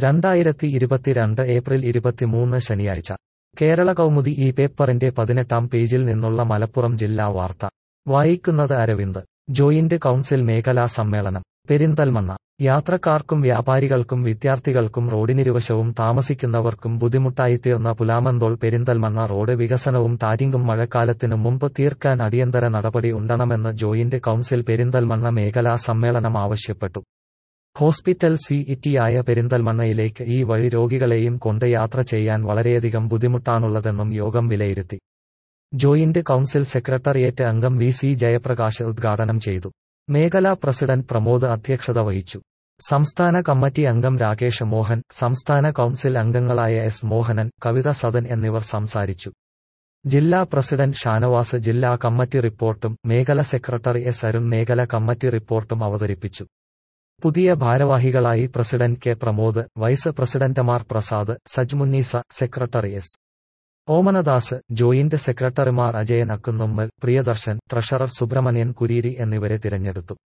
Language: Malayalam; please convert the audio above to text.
രണ്ടായിരത്തി ഇരുപത്തിരണ്ട് ഏപ്രിൽ ഇരുപത്തിമൂന്ന് ശനിയാഴ്ച കേരള കൗമുദി ഈ പേപ്പറിന്റെ പതിനെട്ടാം പേജിൽ നിന്നുള്ള മലപ്പുറം ജില്ലാ വാർത്ത വായിക്കുന്നത് അരവിന്ദ് ജോയിന്റ് കൗൺസിൽ മേഖലാ സമ്മേളനം പെരിന്തൽമണ്ണ യാത്രക്കാർക്കും വ്യാപാരികൾക്കും വിദ്യാർത്ഥികൾക്കും റോഡിനിരുവശവും താമസിക്കുന്നവർക്കും ബുദ്ധിമുട്ടായിത്തീർന്ന പുലാമന്തോൾ പെരിന്തൽമണ്ണ റോഡ് വികസനവും ടാരിങ്ങും മഴക്കാലത്തിനു മുമ്പ് തീർക്കാൻ അടിയന്തര നടപടി ഉണ്ടണമെന്ന് ജോയിന്റ് കൗൺസിൽ പെരിന്തൽമണ്ണ മേഖലാ സമ്മേളനം ആവശ്യപ്പെട്ടു ഹോസ്പിറ്റൽ സി ഇറ്റിയായ പെരിന്തൽമണ്ണയിലേക്ക് ഈ വഴി രോഗികളെയും കൊണ്ട് യാത്ര ചെയ്യാൻ വളരെയധികം ബുദ്ധിമുട്ടാണുള്ളതെന്നും യോഗം വിലയിരുത്തി ജോയിന്റ് കൗൺസിൽ സെക്രട്ടേറിയറ്റ് അംഗം വി സി ജയപ്രകാശ് ഉദ്ഘാടനം ചെയ്തു മേഖലാ പ്രസിഡന്റ് പ്രമോദ് അധ്യക്ഷത വഹിച്ചു സംസ്ഥാന കമ്മിറ്റി അംഗം രാകേഷ് മോഹൻ സംസ്ഥാന കൗൺസിൽ അംഗങ്ങളായ എസ് മോഹനൻ കവിത സദൻ എന്നിവർ സംസാരിച്ചു ജില്ലാ പ്രസിഡന്റ് ഷാനവാസ് ജില്ലാ കമ്മിറ്റി റിപ്പോർട്ടും മേഖല സെക്രട്ടറി എസ് അരുൺ മേഖല കമ്മിറ്റി റിപ്പോർട്ടും അവതരിപ്പിച്ചു പുതിയ ഭാരവാഹികളായി പ്രസിഡന്റ് കെ പ്രമോദ് വൈസ് പ്രസിഡന്റുമാർ Prasad Sajmunnisa secretary S Omanadas joint സെക്രട്ടറിമാർ അജയൻ അക്കുന്നുമ്മൽ പ്രിയദർശൻ ട്രഷറർ സുബ്രഹ്മണ്യൻ കുരീരി എന്നിവരെ തിരഞ്ഞെടുത്തു